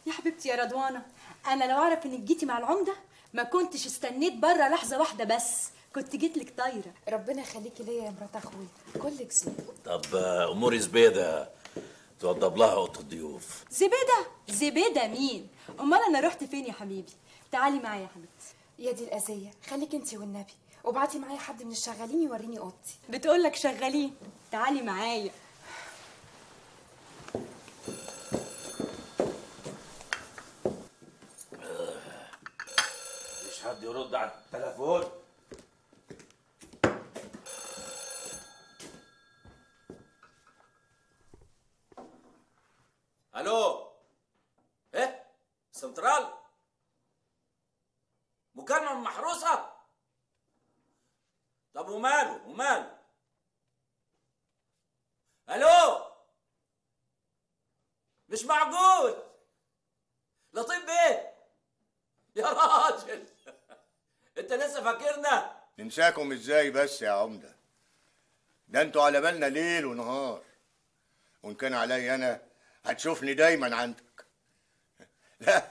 يا حبيبتي يا رضوانه انا لو اعرف انك جيتي مع العمده ما كنتش استنيت بره لحظه واحده بس كنت جيت لك طايره ربنا يخليكي ليا يا مرات اخوي كلك ذوق طب آه، اموري زبيده توضب لها اوضه الضيوف زبيده زبيده مين امال انا رحت فين يا حبيبي تعالي معايا يا حبيبتي يا دي الاذيه خليك انت والنبي وابعتي معايا حد من الشغالين يوريني اوضتي بتقول لك شغالين تعالي معايا مفيش حد يرد على التليفون الو ايه سنترال مكالمه من محروسه طب وماله وماله الو مش معقول لطيف بيه يا راجل انت لسه فاكرنا ننساكم ازاي بس يا عمدة ده انتوا على بالنا ليل ونهار وان كان عليا انا هتشوفني دايما عندك لا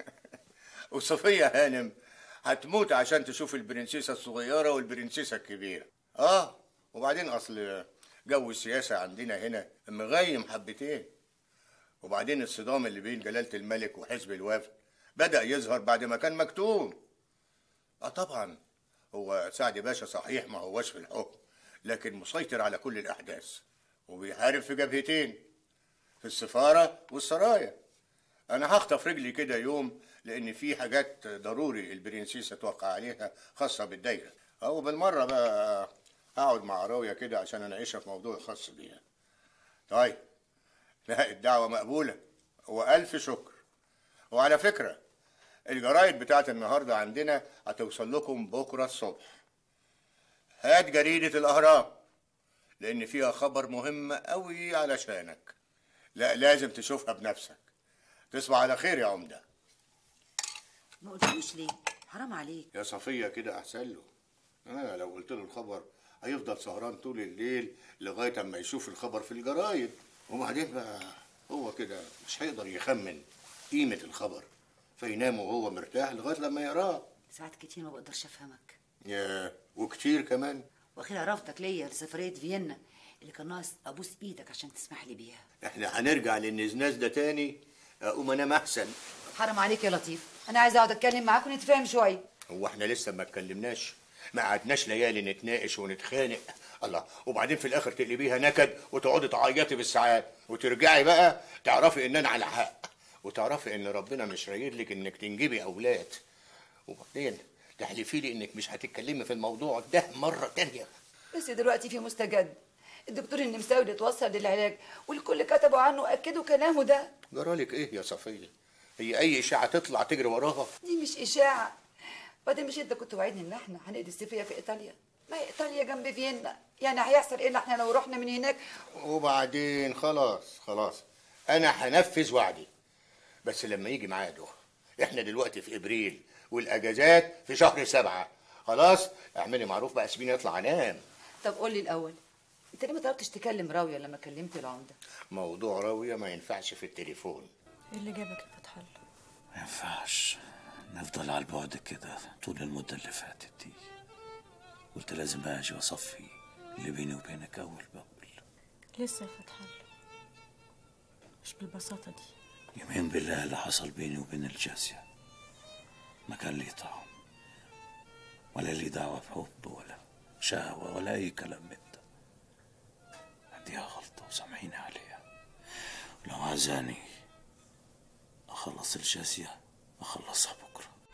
وصفية هانم هتموت عشان تشوف البرنسيسة الصغيرة والبرنسيسة الكبيرة اه وبعدين اصل جو السياسة عندنا هنا مغيم حبتين وبعدين الصدام اللي بين جلالة الملك وحزب الوفد بدأ يظهر بعد ما كان مكتوم اه طبعا هو سعد باشا صحيح ما هوش في الحكم لكن مسيطر على كل الاحداث وبيحارب في جبهتين في السفاره والسرايا انا هخطف رجلي كده يوم لان في حاجات ضروري البرنسيسه توقع عليها خاصه بالدايره او بالمره بقى هقعد مع راويه كده عشان اناقشها في موضوع خاص بيها طيب لا الدعوه مقبوله والف شكر وعلى فكره الجرايد بتاعت النهارده عندنا هتوصل لكم بكره الصبح هات جريده الاهرام لان فيها خبر مهم قوي علشانك لا لازم تشوفها بنفسك تصبح على خير يا عمده ما قلتلوش ليه حرام عليك يا صفيه كده احسن له انا لو قلت له الخبر هيفضل سهران طول الليل لغايه اما يشوف الخبر في الجرايد وبعدين بقى هو كده مش هيقدر يخمن قيمه الخبر فينام وهو مرتاح لغايه لما يقراه ساعات كتير ما بقدرش افهمك يا وكتير كمان واخيرا رفضك ليا لسفريه فيينا اللي كان ناقص ابوس ايدك عشان تسمح لي بيها احنا هنرجع للنزناز ده تاني اقوم انام احسن حرام عليك يا لطيف انا عايزه اقعد اتكلم معاك ونتفاهم شويه هو احنا لسه ما اتكلمناش ما قعدناش ليالي نتناقش ونتخانق الله وبعدين في الاخر تقلبيها نكد وتقعدي تعيطي بالساعات وترجعي بقى تعرفي ان انا على حق وتعرفي ان ربنا مش رايد لك انك تنجبي اولاد وبعدين تحلفي لي انك مش هتتكلمي في الموضوع ده مره تانية بس دلوقتي في مستجد الدكتور النمساوي اللي اتوصل للعلاج والكل كتبوا عنه واكدوا كلامه ده جرالك ايه يا صفيه هي اي اشاعه تطلع تجري وراها دي مش اشاعه بعدين مش انت كنت وعدني ان احنا هنقضي الصيفيه في ايطاليا ما هي ايطاليا جنب فيينا يعني هيحصل ايه إن احنا لو رحنا من هناك وبعدين خلاص خلاص انا هنفذ وعدي بس لما يجي ميعاده احنا دلوقتي في ابريل والاجازات في شهر سبعة خلاص اعملي معروف بقى سيبيني اطلع انام طب قول لي الاول انت ليه ما طلبتش تكلم راويه لما كلمت العمده موضوع راوية ما ينفعش في التليفون ايه اللي جابك يا فتح الله ما ينفعش نفضل على البعد كده طول المدة اللي فاتت دي قلت لازم اجي واصفي اللي بيني وبينك اول باول لسه يا فتح الله مش بالبساطه دي يمين بالله اللي حصل بيني وبين الجاسية ما كان لي طعم ولا لي دعوة بحب ولا شهوة ولا أي كلام من ده عنديها غلطة وسامحيني عليها ولو عزاني أخلص الجاسية أخلصها